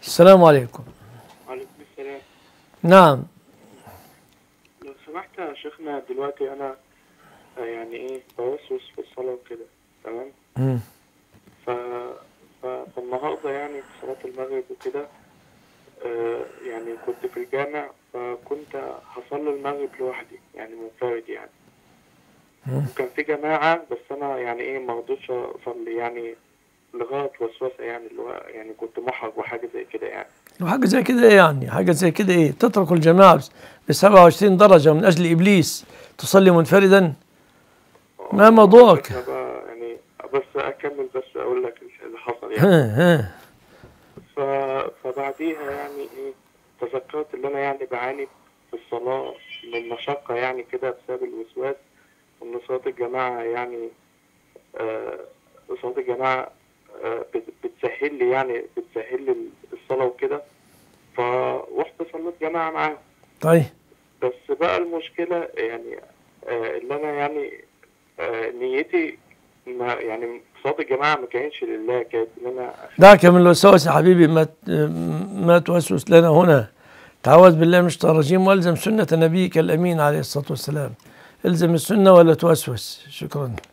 السلام عليكم وعليكم السلام نعم لو سمحت يا شيخنا دلوقتي انا آه، يعني ايه بوسوس في الصلاة وكده تمام مم. ف... ف... فالنهارده يعني في صلاة المغرب وكده آه يعني كنت في الجامع فكنت هصلي المغرب لوحدي يعني منفرد يعني مم. وكان في جماعة بس أنا يعني إيه مرضتش أصلي يعني لغاية وسوسة يعني اللي هو يعني كنت محرج وحاجة زي كده يعني وحاجة زي كده ايه يعني حاجة زي كده ايه تترك الجماعة ب 27 درجة من أجل إبليس تصلي منفردا ما موضوعك؟ إحنا بقى يعني بس أكمل بس أقول لك اللي حصل يعني ها ها ف... فبعديها يعني ايه تذكرت ان انا يعني بعاني في الصلاة من مشقة يعني كده بسبب الوسواس وان صلاة الجماعة يعني آه صلاة الجماعة آه بت- بتسهل لي يعني بتسهل لي الصلاة وكده فروحت صليت جماعة معاهم طيب بس بقى المشكلة يعني آه اللي انا يعني آه نيتي ما يعني صلاة الجماعة ما كانتش لله كانت ان انا دعك من الوسواس يا حبيبي ما ت- ما توسوس لنا هنا تعوذ بالله من الشيطان الرجيم والزم سنة نبيك الأمين عليه الصلاة والسلام الزم السنة ولا توسوس شكرا